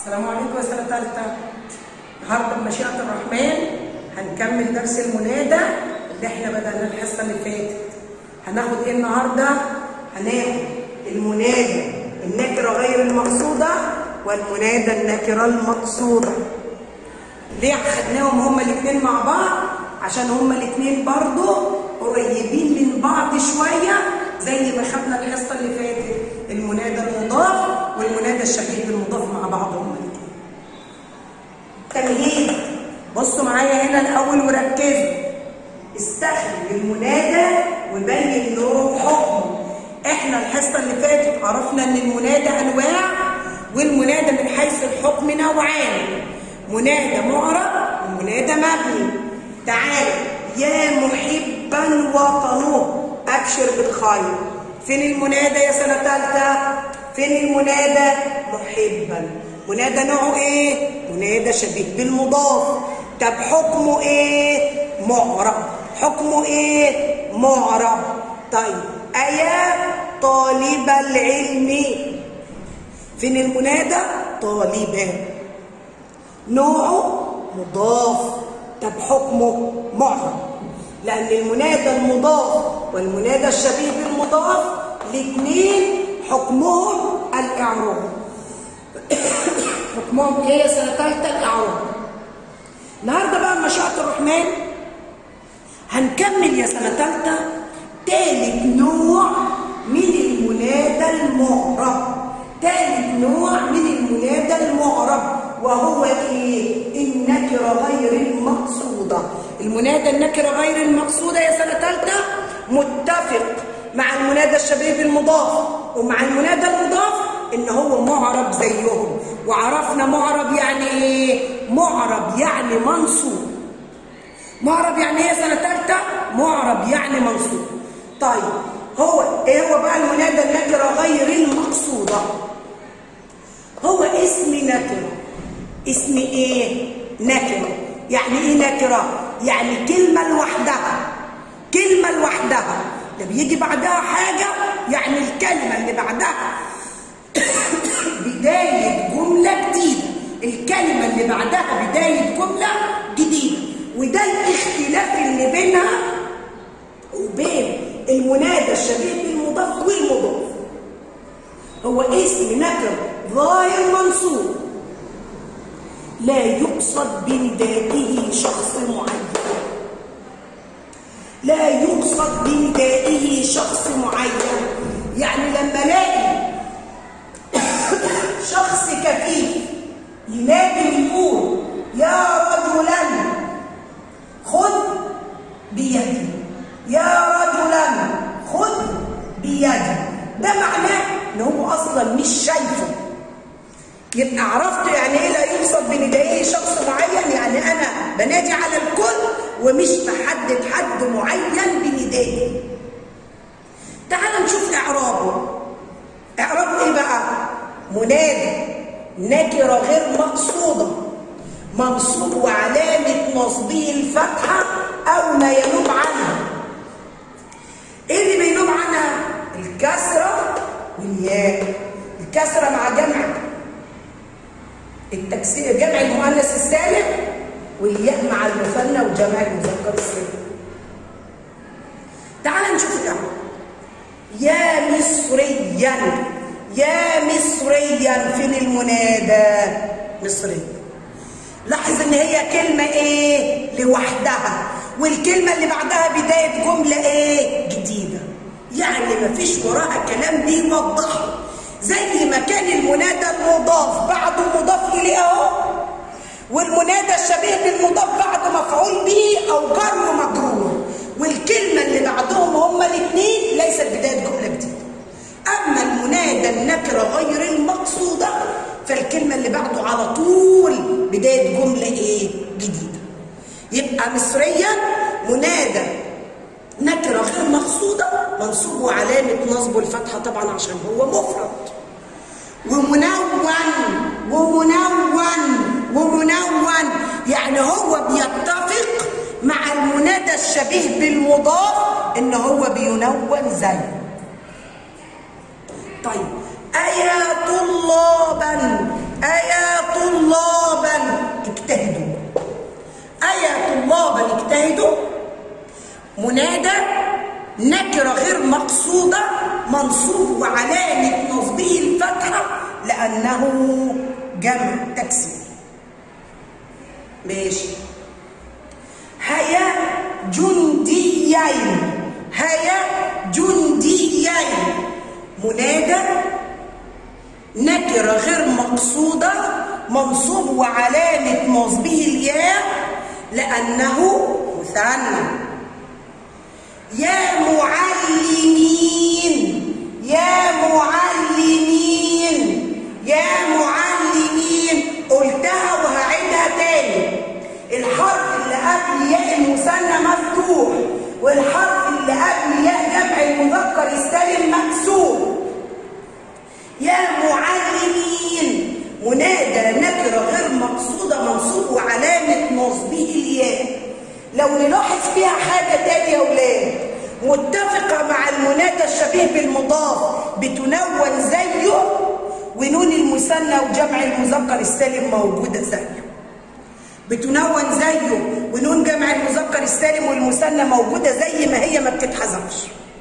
السلام عليكم يا سنة تالتة النهارده بمشيئة الرحمن هنكمل درس المنادى اللي احنا بدأنا الحصة اللي فاتت هناخد ايه النهارده؟ هناخد المنادى النكرة غير المقصودة والمنادى النكرة المقصودة ليه خدناهم هما الاثنين مع بعض؟ عشان هما الاثنين برضو قريبين من بعض شوية زي ما خدنا الحصة اللي فاتت المنادى المضاف والمنادى الشبيه بالمضاف مع بعض هما الاثنين تمهيد بصوا معايا هنا الاول وركزوا استخدم المنادى وبين نوعه وحكمه احنا الحصه اللي فاتت عرفنا ان المنادى انواع والمنادى من حيث الحكم نوعان منادى معرب ومنادى مبني تعال يا محبا وطنه ابشر بالخير فين المنادى يا سنه ثالثه فين المنادى محبا منادى نوعه ايه منادى شبيه بالمضاف طب حكمه ايه معرب حكمه ايه معرب طيب ايا طالب العلم فين المنادى طالبا نوعه مضاف طب حكمه معرب لان المنادى المضاف والمنادى الشبيه بالمضاف الاثنين حكمهم الاعراب حكمهم ايه يا سنه ثالثه الاعراب النهارده بقى مشيئه الرحمن هنكمل يا سنه ثالثه ثالث نوع من المنادى المعرب ثالث نوع من المنادى المعرب وهو ايه النكره غير المقصوده المنادى النكره غير المقصوده يا سنه ثالثه متفق مع المنادى الشبيه بالمضاف ومع المنادى المضاف ان هو معرب زيهم وعرفنا معرب يعني ايه معرب يعني منصوب معرب يعني ايه سنه ثالثه معرب يعني منصوب طيب هو ايه هو بقى المنادى النكره غير المقصوده هو اسم نكره اسم ايه نكره يعني ايه نكره يعني كلمه لوحدها كلمه لوحدها ده بيجي بعدها حاجه يعني الكلمه اللي بعدها بدايه جمله جديده الكلمه اللي بعدها بدايه جمله جديده وده الاختلاف اللي بينها وبين المنادى الشبيه بالمضاف والمضاف هو اسم نكر ظاهر منصوب لا يقصد بندائه شخص معين لا يقصد بندائه شخص معين يعني لما الاقي شخص كفيف ينادي يقول يا رجلا خذ بيدي يا رجلا خذ بيدي ده معناه ان هو اصلا مش شايفه يبقى عرفت يعني ايه لا يقصد بندائه شخص معين يعني انا بنادي على الكل ومش بحدد حد معين بندائه تعال نشوف اعرابه اعرابه ايه بقى منادي نكره غير مقصوده منصوب وعلامه نصبه الفتحه او ما ينوب عنها ايه اللي بينوب عنها الكسره والياء الكسره مع جمع التكسير جمع المؤنث السالم والياء مع المثنى وجمع المذكر السالم تعال نشوف الاول يا مصريا يا مصريا فين المنادى مصري لاحظ ان هي كلمه ايه لوحدها والكلمه اللي بعدها بدايه جمله ايه جديده يعني مفيش وراها كلام بيوضحه زي ما كان المنادى المضاف بعده مضاف اليه اهو والمنادى الشبيه بالمضاف بعده مفعول به او جر ومجرور والكلمه اللي بعدهم هما الاثنين ليست بدايه جمله جديده اما المنادى النكره غير المقصوده فالكلمه اللي بعده على طول بدايه جمله ايه جديده يبقى مصريا منادى نكره غير مقصوده منصوب وعلامه نصبه الفتحه طبعا عشان هو مفرد ومنون ومنون ومنون يعني هو بيتفق مع المنادى الشبيه بالمضاف ان هو بينون زيه طيب أيا طلابا أيا لأنه جمع تكسير ماشي هيا جنديين هيا جنديين منادى نكرة غير مقصودة منصوب وعلامة نصبه الياء لأنه مثنى يا معلمين يا معلمين يا معلمين قلتها وهعيدها تاني الحرف اللي قبل ياء المثنى مفتوح والحرف اللي قبل ياء جمع المذكر السالم مكسور يا معلمين منادى نكرة غير مقصودة منصوب وعلامة نصبه الياء لو نلاحظ فيها حاجة تانية يا ولاد متفقة مع المنادى الشبيه بالمضاف بتنون زيه ونون المثنى وجمع المذكر السالم موجودة زيه بتنون زيه ونون جمع المذكر السالم والمثنى موجودة زي ما هي ما بتتحذفش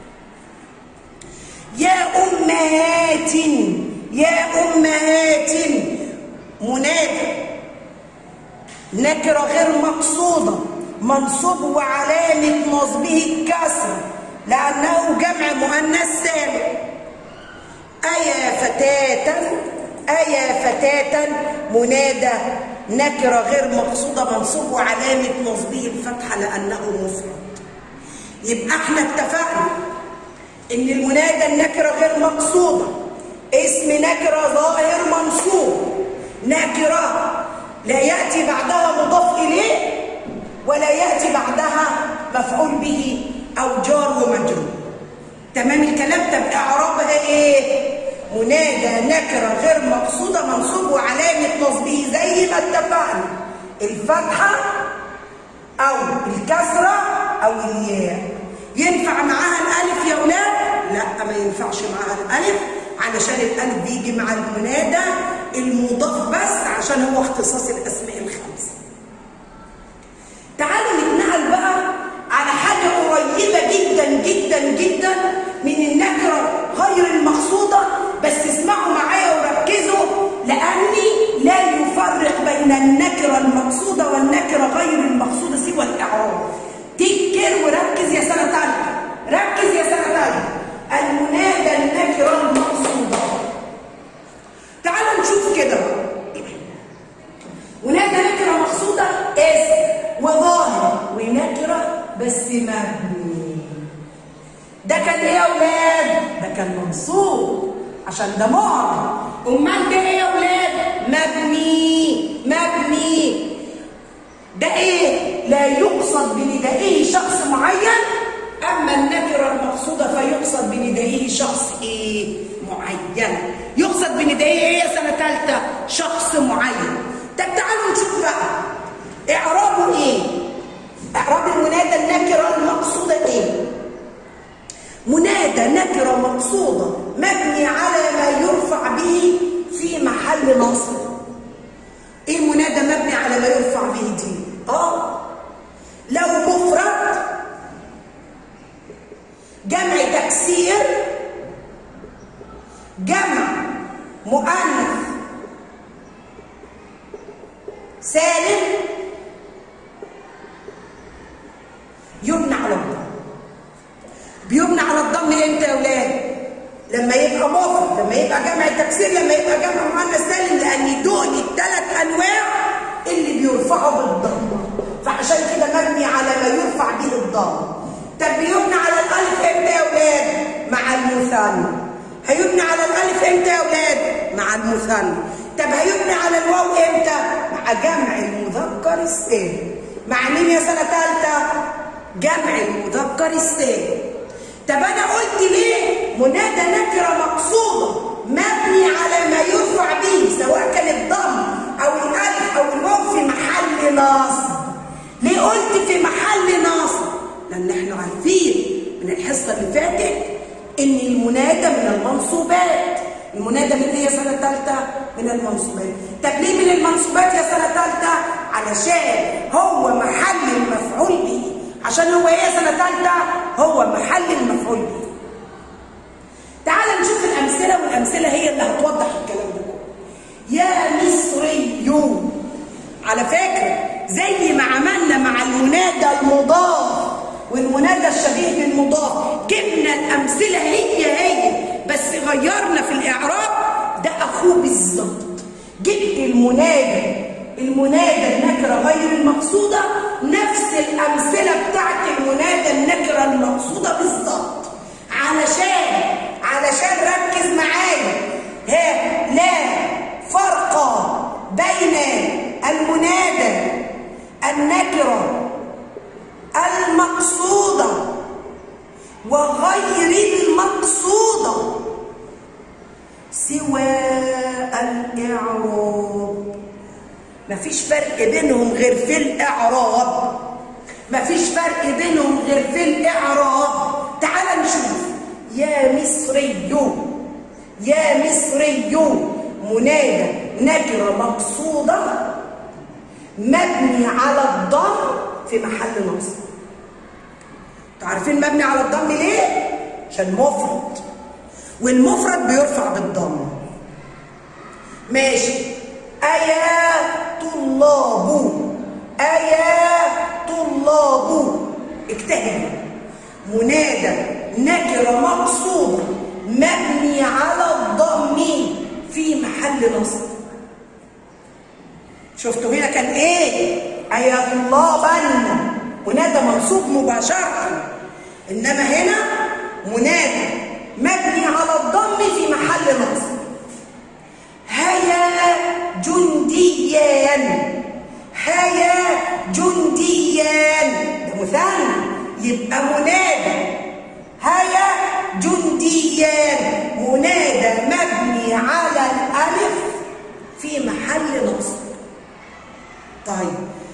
يا أمهات يا أمهات منادى نكرة غير مقصودة منصوب وعلامة نصبه الكسر لأنه جمع مؤنث سالم أيا فتاة أيا فتاة منادى نكرة غير مقصودة منصوب وعلامة نصبه الفتحة لأنه مفرد يبقى احنا اتفقنا ان المنادى النكرة غير مقصودة اسم نكرة ظاهر منصوب نكرة لا يأتي بعدها مضاف إليه ولا يأتي بعدها مفعول به أو جار ومجرور تمام الكلام طب إعرابها إيه؟ منادى نكرة غير مقصودة منصوب وعلامة نصبه زي ما اتفقنا الفتحة أو الكسرة أو الياء ينفع معاها الألف يا ولاد؟ لا ما ينفعش معاها الألف علشان الألف بيجي مع المنادى المضاف بس عشان هو اختصاص الأسماء الخمسة تعالوا نتنقل بقى على حاجة قريبة جدا جدا جدا من النكرة غير المقصودة بس اسمعوا معايا وركزوا لأني لا يفرق بين النكرة المقصودة والنكرة غير المقصودة سوى الإعراب تذكر وركز يا سنة تانية ركز يا سنة تانية المنادى النكرة المقصودة تعالوا نشوف كده منادى نكرة مقصودة اسم وظاهر ونكرة بس مبني ده كان ايه يا ولاد؟ ده كان منصوب عشان ده معرض امال ده ايه يا ولاد؟ مبني مبني ده ايه؟ لا يقصد بندائه شخص معين اما النكره المقصوده فيقصد بندائه شخص ايه؟ معين يقصد بندائه ايه يا سنه ثالثه؟ شخص معين طب تعالوا نشوف بقى اعرابه ايه؟ اعراب المنادى النكره المقصوده ايه؟ منادى نكرة مقصودة مبني على ما يرفع به في محل نصب ايه المنادى مبني على ما يرفع به دي اه لو مفرد جمع تكسير جمع مؤنث سالم يبنى على الضم بيبنى على الضم امتى يا ولاد لما يبقى مفرد لما يبقى جمع تكسير لما يبقى جمع مؤنث سالم لان دول الثلاث انواع اللي بيرفعوا بالضم فعشان كده مبني على ما يرفع به الضم طب بيبنى على الالف امتى يا ولاد مع المثنى هيبنى على الالف امتى يا ولاد مع المثنى طب هيبنى على الواو امتى مع جمع المذكر السالم مع مين يا سنه ثالثه جمع المذكر السالم طب انا قلت ليه منادى نكره مقصوده مبني على ما يرفع به سواء كان الضم او الالف او الواو في محل نصب ليه قلت في محل نصب لان احنا عارفين من الحصه اللي فاتت ان المنادى من المنصوبات المنادى من ايه يا سنه ثالثه من المنصوبات طب ليه من المنصوبات يا سنه ثالثه علشان هو محل المفعول به عشان هو ايه سنه ثالثه هو محل المفعول به تعال نشوف الامثله والامثله هي اللي هتوضح الكلام ده على فكرة زي ما عملنا مع المنادى المضاف والمنادى الشبيه بالمضاف جبنا الأمثلة هي هي بس غيرنا في الإعراب ده أخوه بالظبط جبت المنادى المنادى النكرة غير المقصودة نفس الأمثلة بتاعت المنادى النكرة المقصودة بالظبط علشان علشان ركز معايا ها لا فرق بين المنادى النكرة المقصودة وغير المقصودة سوى الإعراب مفيش فرق بينهم غير في الإعراب مفيش فرق بينهم غير في الإعراب تعال نشوف يا مصري يا مصري منادى نكرة مقصودة مبني على الضم في محل نصب عارفين مبني على الضم ليه؟ عشان مفرد والمفرد بيرفع بالضم ماشي أيا طلاب أيا طلاب اجتهد منادى نكرة مقصودة مبني على الضم في محل نصب شفتوا هنا كان ايه أيا طلابا منادى منصوب مباشرة إنما هنا منادى مبني على الضم في محل نصب هيا جنديان هيا جنديان ده مثنى يبقى منادى هيا جنديان منادى مبني على الألف في محل نصب طيب